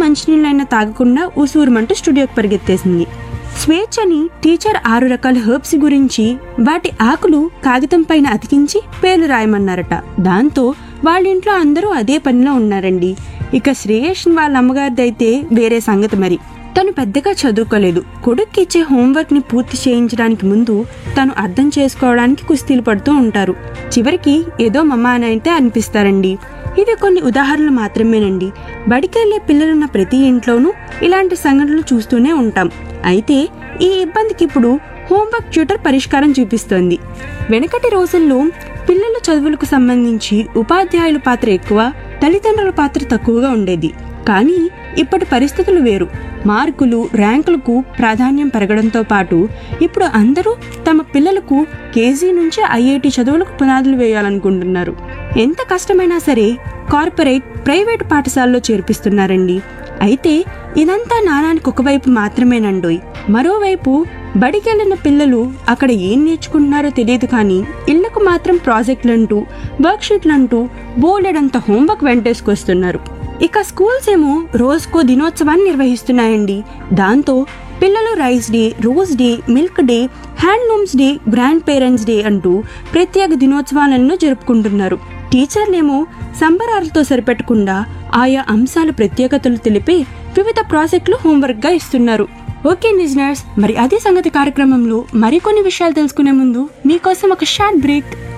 మంచినీళ్ళైనా తాగకుండా ఉసూరుమంటూ స్టూడియోకి పరిగెత్తేసింది స్వేచ్ఛని టీచర్ ఆరు రకాల హెర్బ్స్ గురించి వాటి ఆకులు కాగితం పైన అతికించి పేర్లు రాయమన్నారట దాంతో వాళ్ళ ఇంట్లో అందరూ అదే పనిలో ఉన్నారండి ఇక శ్రేయస్ వాళ్ళ అమ్మగారిది అయితే వేరే సంగతి మరి తను పెద్దగా చదువుకోలేదు కొడుక్కి ఇచ్చే హోంవర్క్ ని పూర్తి చేయించడానికి ముందు తను అర్థం చేసుకోవడానికి కుస్తీలు పడుతూ ఉంటారు చివరికి ఏదో మమ్మ అని అయితే అనిపిస్తారండి ఇవి కొన్ని ఉదాహరణలు మాత్రమేనండి బడికెళ్లే పిల్లలున్న ప్రతి ఇంట్లోనూ ఇలాంటి సంఘటనలు చూస్తూనే ఉంటాం అయితే ఈ ఇబ్బందికి ఇప్పుడు హోంవర్క్ ట్యూటర్ పరిష్కారం చూపిస్తోంది వెనకటి రోజుల్లో పిల్లల చదువులకు సంబంధించి ఉపాధ్యాయుల పాత్ర ఎక్కువ తల్లిదండ్రుల పాత్ర తక్కువగా ఉండేది కానీ ఇప్పటి పరిస్థితులు వేరు మార్కులు ర్యాంకులకు ప్రాధాన్యం పెరగడంతో పాటు ఇప్పుడు అందరూ తమ పిల్లలకు కేజీ నుంచి ఐఐటి చదువులకు పునాదులు వేయాలనుకుంటున్నారు ఎంత కష్టమైనా సరే కార్పొరేట్ ప్రైవేట్ పాఠశాలలో చేర్పిస్తున్నారండి అయితే ఇదంతా నానానికి ఒకవైపు మాత్రమేనండోయ్ మరోవైపు బడికెళ్ళిన పిల్లలు అక్కడ ఏం నేర్చుకుంటున్నారో తెలియదు కానీ ఇళ్లకు మాత్రం ప్రాజెక్టులంటూ వర్క్షీట్లంటూ బోలెడంత హోంవర్క్ వెంటేసుకొస్తున్నారు ఇక స్కూల్స్ ఏమో రోజుకో దినోత్సవాన్ని నిర్వహిస్తున్నాయండి దాంతో పిల్లలు rice day rose day milk day handlooms day grandparents day అంటూ ప్రత్యేక దినోత్సవాలను జరుపుకుంటున్నారు టీచర్లేమో సంబరాలతో సరిపెట్టకుండా ఆయా అంశాల ప్రత్యేకతలు తెలిపి వివిధ ప్రాజెక్టులు హోంవర్క్గా ఇస్తున్నారు ఓకే లిజనర్స్ మరి అదే సంగతి కార్యక్రమంలో మరికొన్ని విషయాలు తెలుసుకునే ముందు మీకోసం ఒక షార్ట్ బ్రేక్